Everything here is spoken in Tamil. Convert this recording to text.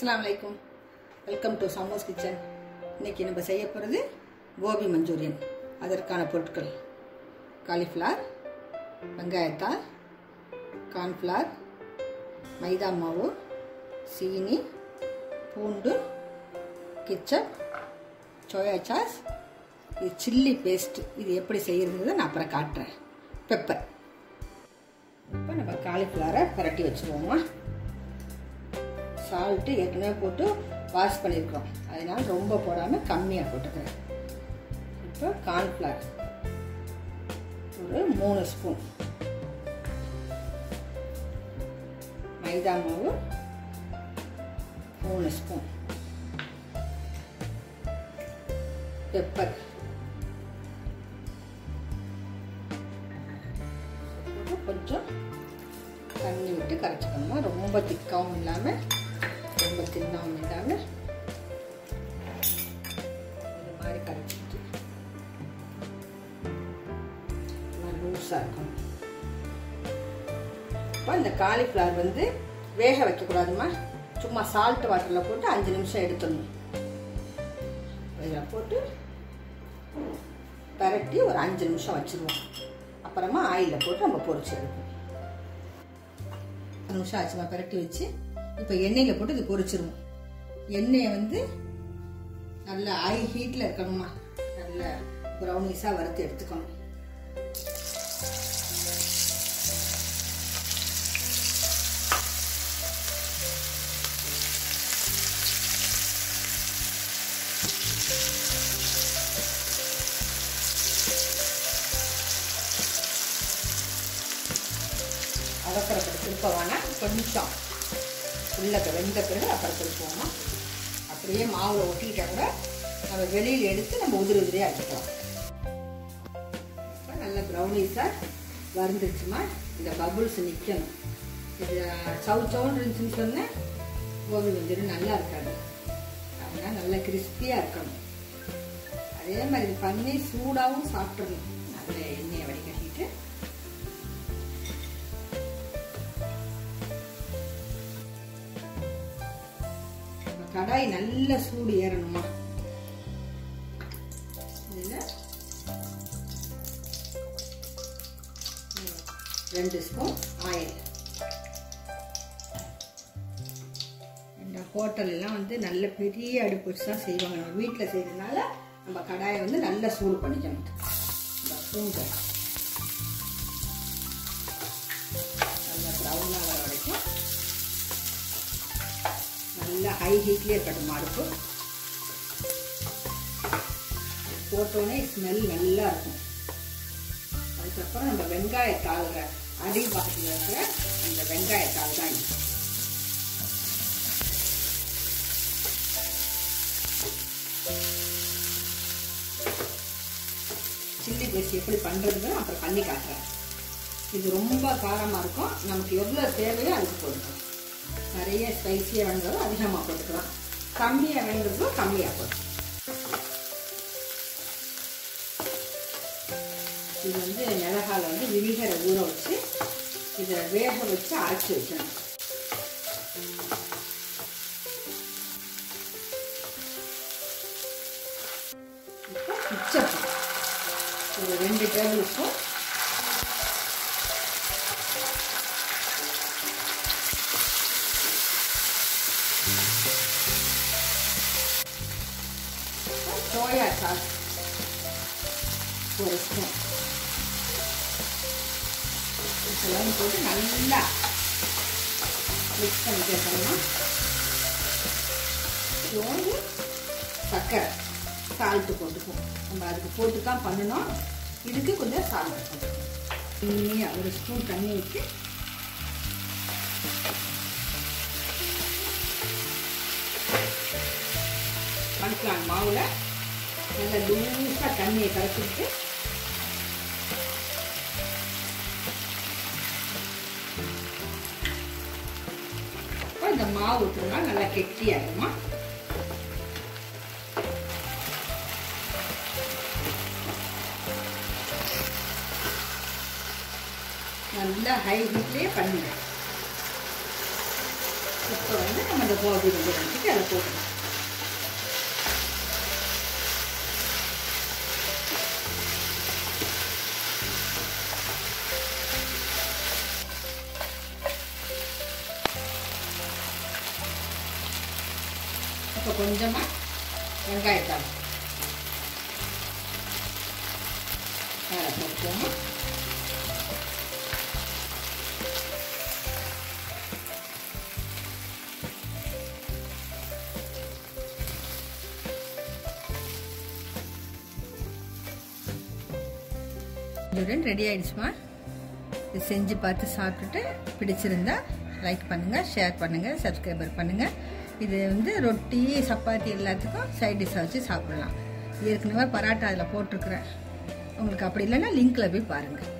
அஸ்ஸலாமு அலைக்கும் வெல்கம் டு சமோஸ் கிச்சன் இன்னைக்கு நம்ம செய்ய போகிறது கோபி மஞ்சூரியன் அதற்கான பொருட்கள் காலிஃப்ளவர் வெங்காயத்தாள் கார்ன்ஃப்ளவர் மைதா மாவு சீனி பூண்டு கிச்சப் சோயா சாஸ் இது சில்லி பேஸ்ட் இது எப்படி செய்யறதுங்கிறத நான் அப்புறம் காட்டுறேன் பெப்பர் இப்போ நம்ம காலிஃப்ளவரை பரட்டி வச்சுருவோமா சால்ட்டு ஏற்கனவே போட்டு வாஷ் பண்ணியிருக்கோம் அதனால ரொம்ப போடாமல் கம்மியாக போட்டுக்கிறேன் இப்போ கார்ன்ஃப்ளவர் ஒரு மூணு ஸ்பூன் மைதா மாவு மூணு ஸ்பூன் பெப்பர் கொஞ்சம் தண்ணி விட்டு கரைச்சிக்கணுமா ரொம்ப திக்காவும் இல்லாமல் ரொம்ப தின்னாவும் இல்லாமல் இது மாதிரி கரைச்சிட்டு லூஸாக இருக்கும் இப்போ இந்த காலிஃப்ளவர் வந்து வேக வைக்கக்கூடாதுமா சும்மா சால்ட் வாட்டரில் போட்டு அஞ்சு நிமிஷம் எடுத்துடணும் இதில் போட்டு பரட்டி ஒரு அஞ்சு நிமிஷம் வச்சுருவோம் அப்புறமா ஆயிலில் போட்டு நம்ம பொரிச்சு எடுப்போம் அஞ்சு நிமிஷம் ஆச்சுமா பரட்டி வச்சு இப்போ எண்ணெயில் போட்டு இது பொரிச்சிருவோம் எண்ணெயை வந்து நல்ல ஹை ஹீட்டில் இருக்கணுமா நல்ல ப்ரௌனிஸாக வறுத்து எடுத்துக்கணும் அவசரப்பட்டு திருப்ப வேணாம் கொஞ்சம் உள்ள வெந்த பிறகு அப்புறம் திருப்புவோமா அப்படியே மாவில் ஒட்டிக்கிட்டா கூட நம்ம வெளியில் எடுத்து நம்ம உதிரி உதிரியாக வச்சுக்கலாம் இப்போ நல்ல ப்ரௌனிஸாக வறுந்துச்சுமா இந்த பபுள்ஸ் நிற்கணும் இது சவு சவுன்னு இருந்துச்சுன்னு சொன்னேன் கோபி மஞ்சள் நல்லா இருக்காது அதனால் நல்லா கிறிஸ்பியாக இருக்கணும் அதே மாதிரி இது பண்ணி சூடாகவும் சாப்பிட்றணும் நல்ல எண்ணெயை வடிகட்டிட்டு கடாய் நல்ல சூடு ஏறணுமா இதில் ரெண்டு ஸ்பூன் ஆயில் இந்த ஹோட்டல்லாம் வந்து நல்ல பெரிய அடுப்பு வச்சு தான் செய்வாங்க நம்ம வீட்டில் செய்யறதுனால நம்ம கடாயை வந்து நல்லா சூடு பண்ணிக்கணும் இந்த பூண்டை நல்லா ப்ரௌன் ஆகிற வரைக்கும் நல்லா ஹை ஹீட்லேயே இருக்கட்டும் அடுப்பு போட்டோன்னே ஸ்மெல் நல்லா இருக்கும் அதுக்கப்புறம் நம்ம வெங்காயத்தாள் அடி பக்கத்தில் இருக்கிற அந்த வெங்காயத்தாள் தான் இது சில்லி பேஸ்ட் எப்படி பண்ணுறதுன்னு அப்புறம் பண்ணி காட்டுறேன் இது ரொம்ப காரமாக இருக்கும் நமக்கு எவ்வளோ தேவையோ அதுக்கு போட்டுக்கலாம் நிறைய ஸ்பைசியாக வேணுங்கிறதும் அதிகமாக போட்டுக்கலாம் கம்மியாக வேணுங்கிறதும் கம்மியாக போட்டுக்கலாம் இது வந்து மிளகால வந்து வினிகரை ஊற வச்சு இதை வேக வச்சு அரைச்சி வைக்கணும் இப்போ கிச்சப்பு ஒரு ரெண்டு டேபிள் ஸ்பூன் சோயா சாஸ் ஒரு ஸ்பூன் இதெல்லாம் போட்டு நல்லா மிக்ஸ் பண்ணிக்கணும் சோறு சர்க்கரை சால்ட்டு போட்டுப்போம் நம்ம அதுக்கு போட்டு தான் பண்ணணும் இதுக்கு கொஞ்சம் சால்ட் போட்டுக்கணும் தண்ணியாக ஒரு ஸ்பூன் தண்ணி ஊற்றி மணிக்கலாம் மாவில் நல்லா லூஸாக தண்ணியை கரைச்சிட்டு இந்த மாவு ஊற்றுனா நல்லா கெட்டியாகுமா நல்லா ஹை ஹீட்லேயே பண்ணுங்க இப்போ வந்து நம்ம இந்த கோபி வந்து எடுத்துட்டு அதை போடணும் இப்போ கொஞ்சமாக வெங்காயத்தாள் மேலே போட்டுக்கோங்க இதுடன் ரெடி ஆயிடுச்சுமா இது செஞ்சு பார்த்து சாப்பிட்டுட்டு பிடிச்சிருந்தா லைக் பண்ணுங்கள் ஷேர் பண்ணுங்கள் சப்ஸ்கிரைபர் பண்ணுங்கள் இது வந்து ரொட்டி சப்பாத்தி எல்லாத்துக்கும் சைட் டிஷ்ஷாக வச்சு சாப்பிடலாம் ஏற்கனவே பராட்டா அதில் போட்டிருக்கிறேன் உங்களுக்கு அப்படி இல்லைன்னா லிங்க்கில் போய் பாருங்கள்